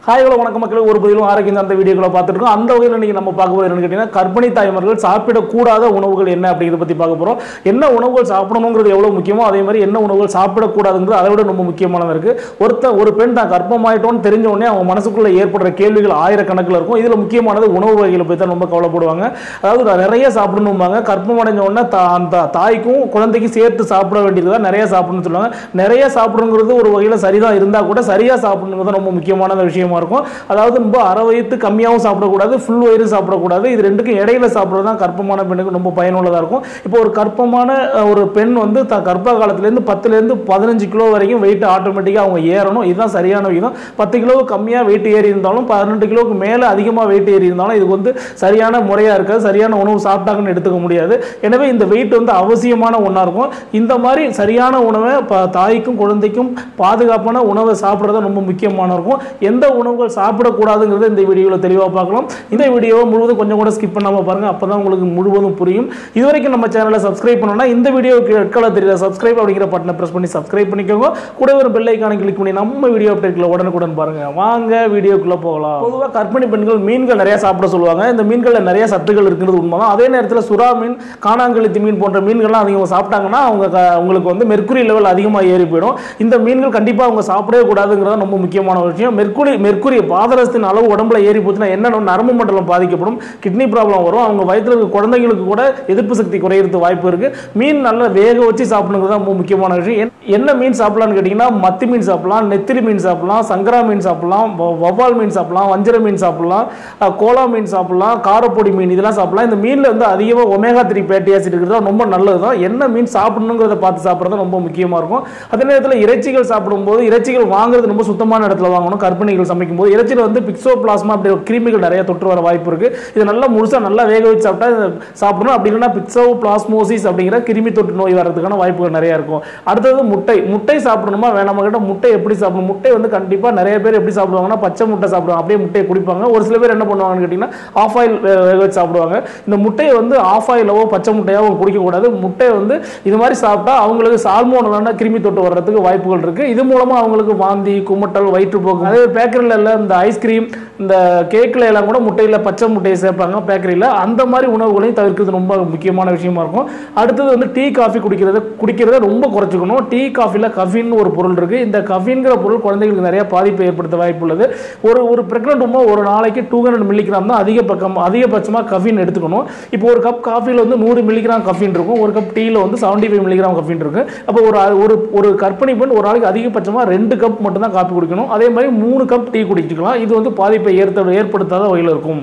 hi hello வணக்கம் மக்கள் ஒரு பதிலும் ஆரோக்கியம் அந்த வீடியோக்களை பார்த்துருக்கோம் அந்த வகையில் இன்னைக்கு நம்ம பார்க்க போகிறது என்னன்னு கேட்டிங்கன்னா கர்ப்பிணி தாய்மார்கள் சாப்பிடக்கூடாத உணவுகள் என்ன அப்படிங்கிறத பற்றி பார்க்க போகிறோம் என்ன உணவுகள் சாப்பிடணுங்கிறது எவ்வளோ முக்கியமோ அதே மாதிரி என்ன உணவுகள் சாப்பிடக்கூடாதுங்கிறது அதை விட ரொம்ப முக்கியமானது இருக்குது ஒருத்த ஒரு பெண் தான் கர்ப்பமாயிட்டோன்னு தெரிஞ்ச உடனே அவங்க மனசுக்குள்ளே ஏற்படுற கேள்விகள் ஆயிரக்கணக்கில் இருக்கும் இதில் முக்கியமானது உணவு வகைகளை பற்றி தான் ரொம்ப கவலைப்படுவாங்க அதாவது நான் நிறைய சாப்பிடணும்பாங்க கர்ப்பம் அடைஞ்ச உடனே தா- அந்த தாய்க்கும் குழந்தைக்கும் சேர்த்து சாப்பிட வேண்டியது நிறைய சாப்பிடணும்னு சொல்லுவாங்க நிறைய சாப்பிடுங்கிறது ஒரு வகையில் சரிதான் இருந்தால் கூட சரியாக சாப்பிடணுங்கிறது ரொம்ப முக்கியமான விஷயமா இருக்கும் அதாவது ரொம்ப அரை வயிற்று கம்மியாகவும் சாப்பிடக்கூடாது ஃபுல் வயிறு சாப்பிடக்கூடாது இது ரெண்டுக்கும் இடையில சாப்பிட்றது தான் கர்ப்பமான பெண்ணுக்கு ரொம்ப பயனுள்ளதாக இருக்கும் இப்போ ஒரு கர்ப்பமான அஹ், ஒரு பெண் வந்து த கர்ப்ப காலத்துலேருந்து பத்துலேருந்து பதினஞ்சு கிலோ வரைக்கும் வெயிட் ஆட்டோமேட்டிக்காக அவங்க ஏறணும் இதுதான் சரியான விகிதம் பத்து கிலோ கம்மியாக வெயிட் ஏறி இருந்தாலும் பன்னெண்டு கிலோவுக்கு மேலே அதிகமாக வெயிட் ஏறி இருந்தாலும் இதுக்கு வந்து சரியான முறையாக இருக்காது சரியான உணவு சாப்பிட்டாங்கன்னு எடுத்துக்க முடியாது எனவே இந்த வெயிட் வந்து அவசியமான ஒன்றா இருக்கும் இந்த மாதிரி சரியான உணவை ப- தாய்க்கும் குழந்தைக்கும் பாதுகாப்பான உணவை சாப்பிட்றது ரொம்ப முக்கியமான இருக்கும் எந்த உணவுகள் சாப்பிடக்கூடாதுங்கிறத இந்த வீடியோவில் தெளிவாக பார்க்கலாம் இந்த வீடியோவை முழுவதும் கொஞ்சம் கூட ஸ்கிப் பண்ணாமல் பாருங்கள் அப்போ தான் உங்களுக்கு முழுவதும் புரியும் இதுவரைக்கும் நம்ம சேனலை சப்ஸ்கிரைப் பண்ணணும்னா இந்த வீடியோவுக்கு ரெட் கலர் தெரியல சப்ஸ்கிரைப் அப்படிங்கிற பட்டனை ப்ரெஸ் பண்ணி சப்ஸ்கிரைப் பண்ணிக்கோங்க கூட ஒரு பெல் ஐக்கானை கிளிக் பண்ணி நம்ம வீடியோ அப்டேட்ல உடனுக்குடன் பாருங்க வாங்க வீடியோக்குள்ள போகலாம் பொதுவாக கர்ப்பிணி பெண்கள் மீன்கள் நிறைய சாப்பிட சொல்லுவாங்க இந்த மீன்களில் நிறைய சத்துக்கள் இருக்கிறது உண்மைதான் அதே நேரத்தில் சுறா மீன் காணாங்கழுத்தி மீன் போன்ற மீன்கள்லாம் அதிகம் சாப்பிட்டாங்கன்னா அவங்க க- உங்களுக்கு வந்து மெர்க்குரி லெவல் அதிகமாக ஏறி போயிடும் இந்த மீன்கள் கண்டிப்பாக அவங்க சாப்பிடவே கூடாதுங்கிறது ரொம்ப முக்கியமான ஒரு விஷயம் மெர்க்குரி மெர்க்குரி பாதரசத்தின் அளவு உடம்புல ஏறி போச்சுன்னா என்ன நரம்பு மண்டலம் பாதிக்கப்படும் கிட்னி ப்ராப்ளம் வரும் அவங்க வயித்துல இருக்க குழந்தைங்களுக்கு கூட எதிர்ப்பு சக்தி குறையிறது வாய்ப்பு இருக்கு மீன் நல்லா வேக வச்சு சாப்பிடுங்கிறது தான் ரொம்ப முக்கியமான விஷயம் என்- என்ன மீன் சாப்பிடலாம்னு கேட்டிங்கன்னா மத்தி மீன் சாப்பிடலாம் நெத்திலி மீன் சாப்பிடலாம் சங்கரா மீன் சாப்பிடலாம் வ- வவ்வால் மீன் சாப்பிடலாம் வஞ்சர மீன் சாப்பிடலாம் அஹ், கோலா மீன் சாப்பிடலாம் காரப்பொடி மீன் இதெல்லாம் சாப்பிடலாம் இந்த மீனில் வந்து அதிகமாக ஒமேகா த்ரீ ஃபேட்டி ஆசிட் இருக்கிறது ரொம்ப நல்லது தான் என்ன மீன் சாப்பிடணுங்கிறத பார்த்து சாப்பிட்றது ரொம்ப முக்கியமாக இருக்கும் அதே நேரத்தில் இறைச்சிகள் சாப்பிடும்போது இறைச்சிகள் வாங்குறது ரொம்ப சுத்தமான இடத்துல வாங்கணும் கர்ப்பிணிகள் சமைக்கும் போது இறைச்சியில் வந்து பிக்சோ பிளாஸ்மா அப்படி ஒரு கிருமிகள் நிறைய தொற்று வர வாய்ப்பு இருக்கு இது நல்லா முழுசா நல்லா வேக வச்சு சாப்பிட்டா இது சாப்பிடணும் அப்படி இல்லைன்னா பிக்சோ பிளாஸ்மோசிஸ் அப்படிங்கிற கிருமி தொற்று நோய் வர்றதுக்கான வாய்ப்புகள் நிறைய இருக்கும் அடுத்தது முட்டை முட்டை சாப்பிடணுமா வேணாமா கிட்ட முட்டை எப்படி சாப்பிடணும் முட்டை வந்து கண்டிப்பா நிறைய பேர் எப்படி சாப்பிடுவாங்கன்னா பச்சை முட்டை சாப்பிடுவாங்க அப்படியே முட்டையை குடிப்பாங்க ஒரு சில பேர் என்ன பண்ணுவாங்கன்னு கேட்டிங்கன்னா ஆஃப் ஆயில் வேக வச்சு சாப்பிடுவாங்க இந்த முட்டையை வந்து ஆஃப் ஆயிலவோ பச்சை முட்டையாவோ குடிக்கக்கூடாது முட்டையை வந்து இது மாதிரி சாப்பிட்டா அவங்களுக்கு சால்மோனலான கிருமி தொட்டு வர்றதுக்கு வாய்ப்புகள் இருக்கு இது மூலமா அவங்களுக்கு வாந்தி குமட்டல் வயிற்றுப்போக்கு அதே பேக்கரியில் எல்லாம் இந்த ஐஸ்கிரீம் இந்த கேக்கில் எல்லாம் கூட முட்டையில் பச்சை முட்டையை சேர்ப்பாங்க பேக்கரியில் அந்த மாதிரி உணவுகளையும் தவிர்க்கிறது ரொம்ப முக்கியமான விஷயமா இருக்கும் அடுத்தது வந்து டீ காஃபி குடிக்கிறது குடிக்கிறத ரொம்ப குறைச்சிக்கணும் டீ காஃபியில் கஃபின் ஒரு பொருள் இருக்கு இந்த கஃபின்கிற பொருள் குழந்தைகளுக்கு நிறைய பாதிப்பை ஏற்படுத்த வாய்ப்பு உள்ளது ஒரு ஒரு பிரெக்னென்ட் உமா ஒரு நாளைக்கு டூ ஹண்ட்ரட் மில்லிகிராம் தான் அதிக பக்கம் அதிகபட்சமாக கஃபின் எடுத்துக்கணும் இப்போ ஒரு கப் காஃபியில் வந்து நூறு மில்லிகிராம் கஃபின் இருக்கும் ஒரு கப் டீயில் வந்து செவன்டி ஃபைவ் மில்லிகிராம் கஃபின் இருக்கு அப்போ ஒரு ஒரு ஒரு கர்ப்பிணி பெண் ஒரு நாளைக்கு அதிகபட்சமாக ரெண்டு கப் மட்டும் தான் காஃபி குடிக்கணும் அதே மாதிரி மூணு கப் டீ குடிச்சிக்கலாம் இது வந்து பாதிப்பை ஏற்ப ஏற்படுத்தாத வகையில் இருக்கும்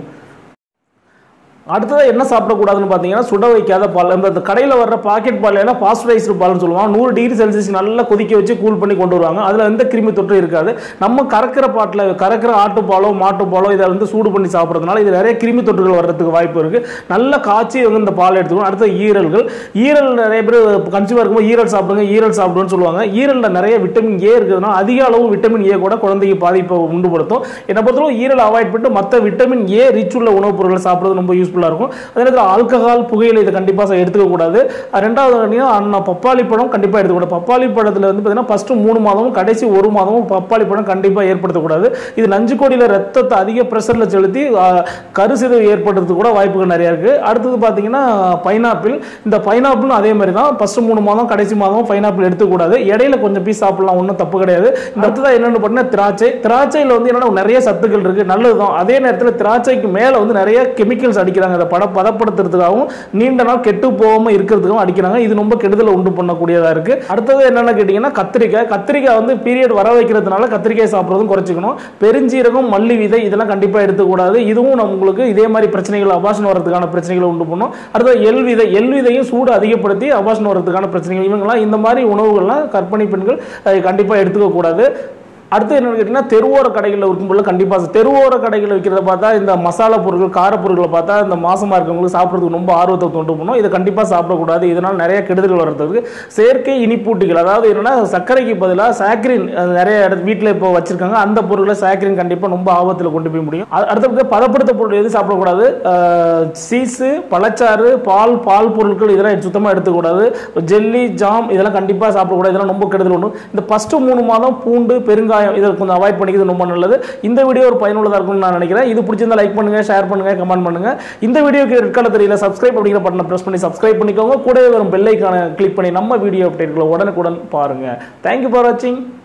அடுத்ததாக என்ன சாப்பிடக்கூடாதுன்னு பார்த்தீங்கன்னா சுட வைக்காத பால் இந்த கடையில் வர்ற பாக்கெட் பால் ஏன்னா பாஸ்டரைஸ்டு பால்னு சொல்லுவாங்க நூறு டிகிரி செல்சியஸ் நல்லா கொதிக்க வச்சு கூல் பண்ணி கொண்டு வருவாங்க அதில் எந்த கிருமி தொற்று இருக்காது நம்ம கறக்கிற பாட்டில் கறக்கிற ஆட்டுப்பாலோ மாட்டுப்பாலோ இதை வந்து சூடு பண்ணி சாப்பிட்றதுனால இது நிறைய கிருமி தொற்றுகள் வர்றதுக்கு வாய்ப்பு இருக்குது நல்லா காய்ச்சி வந்து இந்த பால் எடுத்துக்கணும் அடுத்து ஈரல்கள் ஈரல் நிறைய பேர் கன்சியூமர் இருக்கும்போது ஈரல் சாப்பிடுங்க ஈரல் சாப்பிடுன்னு சொல்லுவாங்க ஈரலில் நிறைய விட்டமின் ஏ இருக்கிறதுனால அதிக அளவு விட்டமின் ஏ கூட குழந்தைக்கு பாதிப்பை உண்டுபடுத்தும் என்னை பொறுத்தவரை ஈரல் அவாய்ட் பண்ணிட்டு மற்ற விட்டமின் ஏ ரிச் உள்ள உணவுப் பொருட்களை சாப்பிட்றது ரொம்ப யூஸ்ஃபுல்லாக இருக்கும் அதே நேரத்தில் ஆல்கஹால் புகையிலை இதை கண்டிப்பாக எடுத்துக்கக்கூடாது ரெண்டாவது பார்த்தீங்கன்னா அண்ணா பப்பாளி பழம் கண்டிப்பாக எடுத்துக்கூடாது பப்பாளி பழத்தில் வந்து பார்த்தீங்கன்னா ஃபஸ்ட்டு மூணு மாதமும் கடைசி ஒரு மாதமும் பப்பாளி பழம் கண்டிப்பாக ஏற்படுத்தக்கூடாது இது நஞ்சு கோடியில் ரத்தத்தை அதிக ப்ரெஷரில் செலுத்தி ஆ, கருசிதைவு ஏற்படுறதுக்கு கூட வாய்ப்புகள் நிறையா இருக்குது அடுத்தது பார்த்தீங்கன்னா பைனாப்பிள் இந்த பைனாப்பிளும் அதே மாதிரி தான் ஃபஸ்ட்டு மூணு மாதம் கடைசி மாதம் பைனாப்பிள் எடுத்துக்கூடாது இடையில கொஞ்சம் பீஸ் சாப்பிடலாம் ஒன்றும் தப்பு கிடையாது இந்த அடுத்ததாக என்னென்னு பார்த்தீங்கன்னா திராட்சை திராட்சையில் வந்து என்னென்னா நிறைய சத்துக்கள் இருக்குது நல்லது தான் அதே நேரத்தில் திராட்சைக்கு மேலே வந்து நிறைய கெமிக்கல்ஸ் அடிக்கிறாங்க அதை பட பதப்படுத்துறதுக்காகவும் நீண்ட நாள் கெட்டு போகாமல் இருக்கிறதுக்காகவும் அடிக்கிறாங்க இது ரொம்ப கெடுதலை உண்டு பண்ணக்கூடியதாக இருக்குது அடுத்தது என்னென்னு கேட்டிங்கன்னா கத்திரிக்காய் கத்திரிக்காய் வந்து பீரியட் வர வைக்கிறதுனால கத்திரிக்காய் சாப்பிட்றதும் குறைச்சிக்கணும் பெருஞ்சீரகம் மல்லி விதை இதெல்லாம் கண்டிப்பாக எடுத்துக்கூடாது இதுவும் நம்ம உங்களுக்கு இதே மாதிரி பிரச்சனைகள் அபாஷன் வரதுக்கான பிரச்சனைகளை உண்டு பண்ணும் அடுத்தது எல் விதை எல் விதையும் சூடு அதிகப்படுத்தி அபாஷன் வரதுக்கான பிரச்சனைகள் இவங்கெல்லாம் இந்த மாதிரி உணவுகள்லாம் கர்ப்பிணி பெண்கள் கண்டிப்பாக எடுத்துக்க கூடாது அடுத்து என்னன்னு கேட்டிங்கன்னா தெருவோர கடைகளில் இருக்கும்போது கண்டிப்பாக தெருவோர கடைகளில் விற்கிறத பார்த்தா இந்த மசாலா பொருட்கள் கார பொருட்களை பார்த்தா இந்த மாசமாக இருக்கவங்களுக்கு சாப்பிட்றதுக்கு ரொம்ப ஆர்வத்தை தோண்டு பண்ணும் இதை கண்டிப்பாக சாப்பிடக்கூடாது இதனால் நிறைய கெடுதல்கள் வர்றதுக்கு செயற்கை இனிப்பூட்டிகள் அதாவது என்னன்னா சர்க்கரைக்கு பதிலாக சாக்ரின் நிறைய இடத்து வீட்டில் இப்போ வச்சிருக்காங்க அந்த பொருட்களை சாக்ரின் கண்டிப்பாக ரொம்ப ஆபத்தில் கொண்டு போய் முடியும் அ- அடுத்தது பதப்படுத்த பொருள் எது சாப்பிடக்கூடாது அஹ், சீஸு பழச்சாறு பால் பால் பொருட்கள் இதெல்லாம் சுத்தமாக எடுத்துக்கூடாது ஜெல்லி ஜாம் இதெல்லாம் கண்டிப்பாக சாப்பிடக்கூடாது இதெல்லாம் ரொம்ப கெடுதல் ஒன்று இந்த ஃபஸ்ட்டு மூணு மாதம் பூண்டு பெருங்காயம் வெங்காயம் இதை கொஞ்சம் அவாய்ட் பண்ணிக்கிறது ரொம்ப நல்லது இந்த வீடியோ ஒரு பயனுள்ளதாக இருக்கும்னு நான் நினைக்கிறேன் இது பிடிச்சிருந்தா லைக் பண்ணுங்க ஷேர் பண்ணுங்க கமெண்ட் பண்ணுங்க இந்த வீடியோக்கு ரெட் கலர் தெரியல சப்ஸ்கிரைப் அப்படிங்கிற பட்டனை ப்ரெஸ் பண்ணி சப்ஸ்கிரைப் பண்ணிக்கோங்க கூடவே வரும் பெல் ஐக்கானை கிளிக் பண்ணி நம்ம வீடியோ அப்டேட்களை உடனுக்குடன் பாருங்க தேங்க்யூ ஃபார் வாட்சிங்